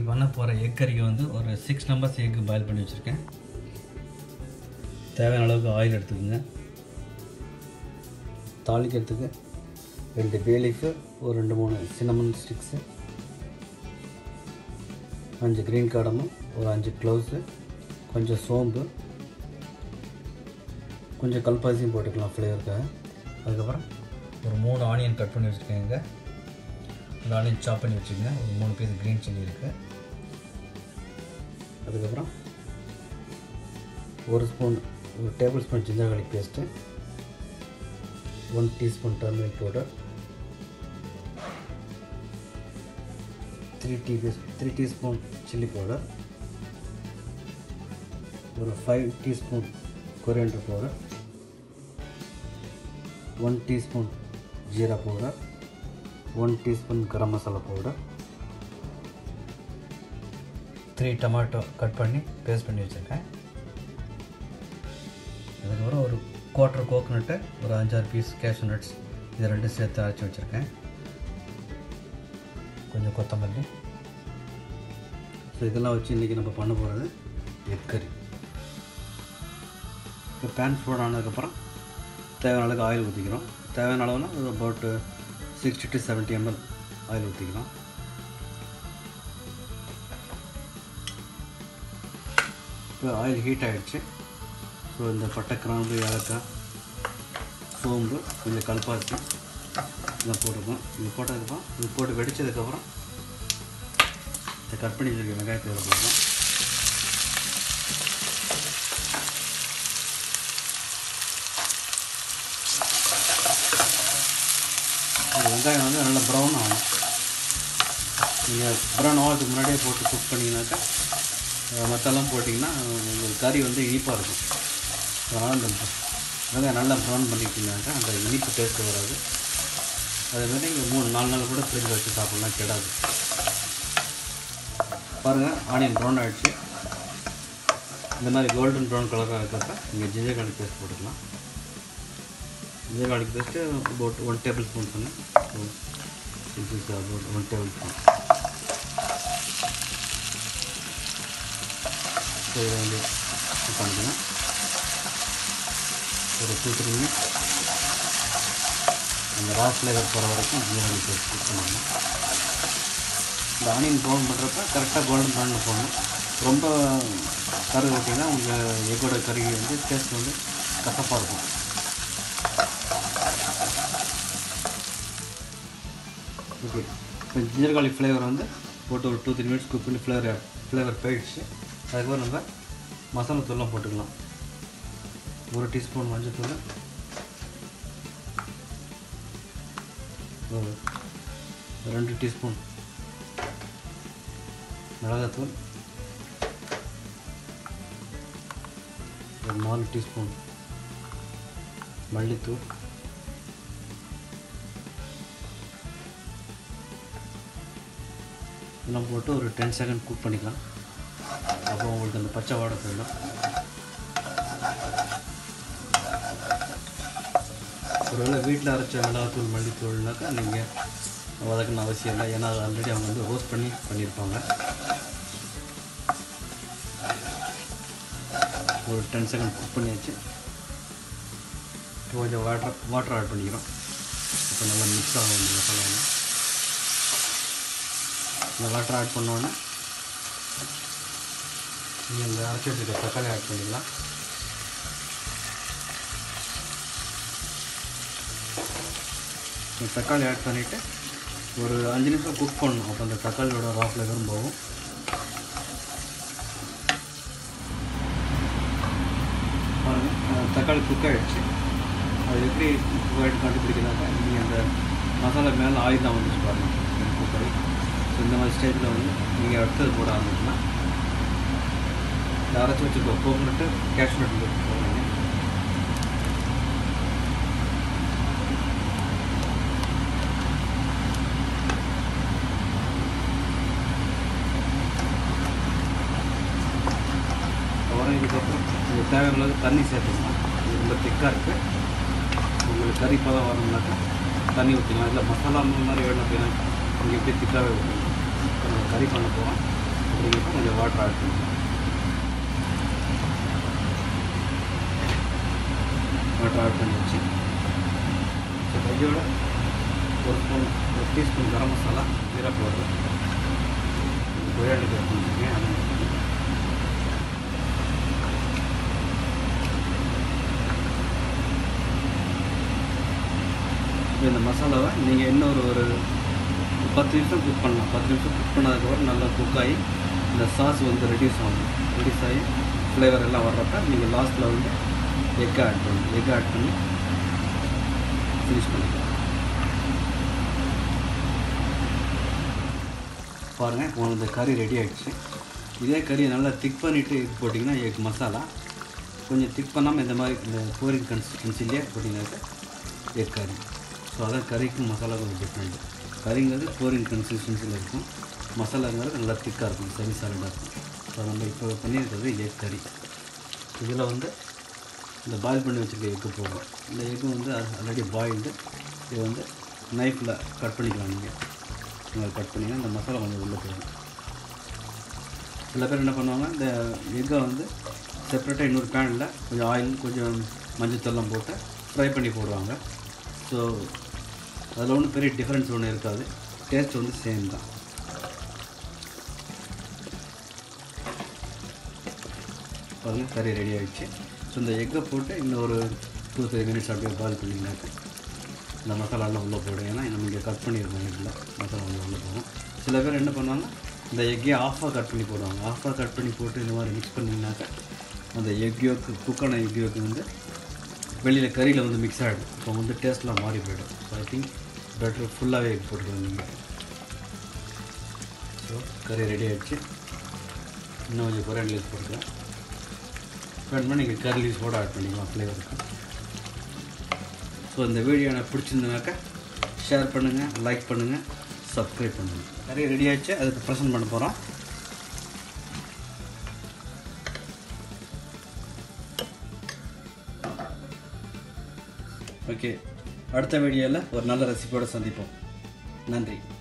பண்ண போகிற எக் கறிக்கு வந்து ஒரு சிக்ஸ் நம்பர்ஸ் எக் பாயில் பண்ணி வச்சுருக்கேன் தேவையான அளவுக்கு ஆயில் எடுத்துக்கோங்க தாளிக்கிறதுக்கு ரெண்டு பே லீஃபு ஒரு ரெண்டு மூணு சின்னமன் ஸ்டிக்ஸு அஞ்சு க்ரீன் காடமும் ஒரு அஞ்சு க்ளவுஸு கொஞ்சம் சோம்பு கொஞ்சம் கல்பாசியும் போட்டுக்கலாம் ஃப்ளேவருக்காக அதுக்கப்புறம் ஒரு மூணு ஆனியன் கட் பண்ணி வச்சுருக்கேங்க அந்த ஆனியன் சாப் பண்ணி வச்சுக்கோங்க ஒரு மூணு பீஸ் க்ரீன் சில்லி இருக்குது அதுக்கப்புறம் ஒரு ஸ்பூன் ஒரு table spoon ginger garlic paste one teaspoon turmeric powder three tea three teaspoon chilli powder ஒரு five teaspoon coriander powder one teaspoon jeera powder one teaspoon garam masala powder three tomato cut பண்ணி paste பண்ணி வச்சுருக்கேன் அதுக்கப்புறம் ஒரு குவார்ட்டர் கோகோனட்டு ஒரு அஞ்சாறு piece cashew nuts இது ரெண்டும் சேர்த்து அரைச்சி வச்சுருக்கேன் கொஞ்சம் கொத்தமல்லி ஸோ இதெல்லாம் வச்சு இன்றைக்கி நம்ம பண்ண போகிறது எக் கறி இப்போ பேன் ஃபுட் ஆனதுக்கப்புறம் தேவையான அளவுக்கு ஆயில் ஊற்றிக்கிறோம் தேவையான அளவுனா ஒரு about sixty to seventy ML oil ஊற்றிக்கலாம் இப்போ ஆயில் ஹீட் ஆகிடுச்சு ஸோ இந்த பட்டை கிராம்பு ஏலக்காய் சோம்பு கொஞ்சம் கல்பாசி இதெல்லாம் போட்டுருக்கோம் இது போட்டதுக்கப்புறம் இது போட்டு வெடித்ததுக்கப்புறம் இந்த கட் பண்ணி வச்சிருக்க வெங்காயத்தை இதில் போடுறோம் அந்த வெங்காயம் வந்து நல்லா ப்ரௌன் ஆகணும் நீங்கள் ப்ரௌன் ஆகிறதுக்கு முன்னாடியே போட்டு குக் பண்ணிங்கனாக்கா அஹ் மத்தெல்லாம் போட்டிங்கன்னா உங்களுக்கு கறி வந்து இனிப்பாக இருக்கும் அதனால் இந்த வெங்காயம் நல்லா ப்ரௌன் பண்ணிட்டீங்கனாக்கா அந்த இனிப்பு டேஸ்ட் வராது அதேமாதிரி நீங்கள் மூணு நாலு நாள் கூட ஃப்ரிட்ஜில் வச்சு சாப்பிட்லாம் கெடாது பாருங்கள் ஆனியன் ப்ரௌன் ஆகிடுச்சு இந்த மாதிரி கோல்டன் ப்ரௌன் கலராக இருக்கிறப்ப நீங்கள் ஜிஞ்சர் garlic பேஸ்ட் போட்டுக்கலாம் ginger garlic paste about one table spoon சொன்னேன் so this is about one table spoon so இதை வந்து இது பண்ணிக்கலாம் ஒரு டூ த்ரீ மினிட்ஸ் அந்த ரா ஃப்ளேவர் போகிற வரைக்கும் ஜீரகம் பேஸ்ட் குக் பண்ணணும் இந்த ஆனியன் ப்ரௌன் பண்ணுறப்ப கரெக்டாக கோல்டன் ப்ரௌனில் போடணும் ரொம்ப கரு ஓட்டிங்கன்னா உங்கள் எக்கோட கறி வந்து டேஸ்ட் வந்து கசப்பாக இருக்கும் ஓகே இப்போ ஜிஞ்சர் garlic ஃப்ளேவர் வந்து போட்டு ஒரு டூ த்ரீ மினிட்ஸ் குக் பண்ணி ஃப்ளேவர் ஃப்ளேவர் போயிடுச்சு அதுக்கப்புறம் நம்ம மசாலா தூள்லாம் போட்டுக்கலாம் ஒரு டீஸ்பூன் மஞ்சள் ஒரு ரெண்டு டீஸ்பூன் மிளகாத்தூள் ஒரு நாலு டீஸ்பூன் மல்லித்தூள் இதெல்லாம் போட்டு ஒரு டென் செகண்ட் குக் பண்ணிக்கலாம் அப்போ உங்களுக்கு அந்த பச்சை வாடை போயிடும் ஒருவேளை வீட்டில் அரைச்ச மிளகாத்தூள் மல்லித்தூள்னாக்கா நீங்கள் வதக்கணும் அவசியம் இல்லை ஏன்னா அது ஆல்ரெடி அவங்க வந்து ரோஸ்ட் பண்ணி பண்ணியிருப்பாங்க ஒரு டென் செகண்ட் குக் பண்ணியாச்சு இப்போ கொஞ்சம் வாட்டர் வாட்டர் ஆட் பண்ணிக்கிறோம் இப்போ நல்லா மிக்ஸ் ஆகும் இந்த மசாலா இந்த வாட்டர் ஆட் பண்ணோன்னே நீங்கள் இந்த அரைச்சி வச்சுருக்க தக்காளி ஆட் பண்ணிக்கலாம் இந்த தக்காளி ஆட் பண்ணிவிட்டு ஒரு அஞ்சு நிமிஷம் குக் பண்ணணும் அப்போ அந்த தக்காளியோட ரா ஃப்ளேவரும் போகும் பாருங்க, அஹ் தக்காளி குக் ஆகிடுச்சு அது எப்படி குக் ஆகிட்டு கண்டுபிடிக்கிறாங்க நீங்கள் அந்த மசாலா மேலே ஆயில் தான் வந்துச்சு பாருங்கள் குக் ஆகி ஸோ இந்த மாதிரி ஸ்டேஜில் வந்து நீங்கள் அடுத்தது போட ஆரம்பிக்கலாம் இந்த அரைச்சி வச்சுருக்க கோகோனட்டு கேஷ்நட் போடுறீங்க அப்புறம் இதுக்கப்புறம் உங்களுக்கு தேவையான அளவுக்கு தண்ணி சேர்த்துக்கலாம் இது ரொம்ப திக்காக இருக்குது உங்களுக்கு கறி பதம் வரணும்னாக்கா தண்ணி ஊற்றிக்கலாம் இல்லை மசாலா அந்த மாதிரி வேணும் அப்படின்னா நீங்கள் எப்படி திக்காகவே ஊற்றலாம் இப்போ நம்ம கறி பண்ண போகிறோம் நீங்கள் இப்போ கொஞ்சம் வாட்டர் ஆட் பண்ணுங்க வாட்டர் ஆட் பண்ணி வச்சு ஸோ கையோட ஒரு ஸ்பூன் ஒரு teaspoon garam masala jeera powder coriander பண்ணிருக்கேன் அதை இப்போ இந்த மசாலாவை நீங்கள் இன்னொரு ஒரு பத்து நிமிஷம் குக் பண்ணலாம் பத்து நிமிஷம் குக் பண்ணதுக்கப்புறம் நல்லா குக் ஆகி இந்த சாஸ் வந்து ரெடியூஸ் ஆகும் ரெடியூஸ் ஆகி ஃப்ளேவர் எல்லாம் வர்றப்ப நீங்கள் லாஸ்ட்டில் வந்து எக் ஆட் பண்ணணும் எக் ஆட் பண்ணி ஃபினிஷ் பண்ணிக்கலாம் பாருங்கள் இப்போ இந்த கறி ரெடி ஆகிடுச்சு இதே கறியை நல்லா திக் பண்ணிவிட்டு இது போட்டிங்கன்னா எக் மசாலா கொஞ்சம் திக் பண்ணாமல் இந்த மாதிரி இந்த போரிங் கன்சிஸ்டன்சிலே போட்டிங்கனாக்கா எக் கறி ஸோ அதான் கறிக்கும் மசாலா கொஞ்சம் டிஃப்ரெண்ட் கறிங்கிறது போரிங் கன்சிஸ்டன்சியில் இருக்கும் மசாலாங்கிறது நல்லா திக்காக இருக்கும் சரி சாலடாக இருக்கும் ஸோ நம்ம இப்போ பண்ணியிருக்கிறது எக் கறி இதில் வந்து இந்த பாயில் பண்ணி வச்சுருக்க எக்கு போடுறோம் இந்த எக்கு வந்து ஆல்ரெடி பாயில்டு இது வந்து நைஃப்பில் கட் பண்ணிக்கலாம் நீங்கள் நீங்கள் கட் பண்ணிங்கன்னா இந்த மசாலா கொஞ்சம் உள்ளே போயிடும் சில பேர் என்ன பண்ணுவாங்க இந்த எக்கை வந்து செப்பரேட்டாக இன்னொரு பேனில் கொஞ்சம் ஆயில் கொஞ்சம் மஞ்சத்தூள்லாம் போட்டு ஃப்ரை பண்ணி போடுவாங்க ஸோ அதில் ஒன்றும் பெரிய டிஃப்ரென்ஸ் ஒன்றும் இருக்காது டேஸ்ட் வந்து சேம் தான் பாருங்கள் கறி ரெடி ஆகிடுச்சு ஸோ இந்த எக்கை போட்டு இன்னும் ஒரு டூ த்ரீ மினிட்ஸ் அப்படியே பாயில் பண்ணிங்கனாக்க இந்த மசாலாலாம் உள்ளே போடும் ஏன்னா நம்ம இங்கே கட் பண்ணியிருக்கோம் எக்கில் மசாலா வந்து உள்ளே போகும் சில பேர் என்ன பண்ணுவாங்க இந்த எக்கையை ஆஃபாக கட் பண்ணி போடுவாங்க ஆஃபாக கட் பண்ணி போட்டு இந்த மாதிரி மிக்ஸ் பண்ணிங்கனாக்க அந்த எக் யோக்கு குக்கான எக் யோக்கு வந்து வெளியில் கறியில் வந்து மிக்ஸ் ஆகிடும் இப்போ வந்து டேஸ்ட்லாம் மாறி போயிடும் ஸோ ஐ திங்க் பெட்ரு ஃபுல்லாகவே எக் போட்டுக்கலாம் நீங்கள் ஸோ கறி ரெடி ஆகிடுச்சு இன்னும் கொஞ்சம் கொரியன் லீஸ் போட்டுக்கலாம் வேணுமா நீங்கள் கறி லீஸ் கூட ஆட் பண்ணிக்கலாம் ஃப்ளேவருக்கு ஸோ இந்த வீடியோ எனக்கு பிடிச்சிருந்தனாக்கா ஷேர் பண்ணுங்கள் லைக் பண்ணுங்கள் சப்ஸ்கிரைப் பண்ணுங்கள் கறி ரெடி ஆகிடுச்சு அதுக்கு ப்ரெசென்ட் பண்ண போகிறோம் ஓகே அடுத்த வீடியோவில் ஒரு நல்ல ரெசிபியோடு சந்திப்போம் நன்றி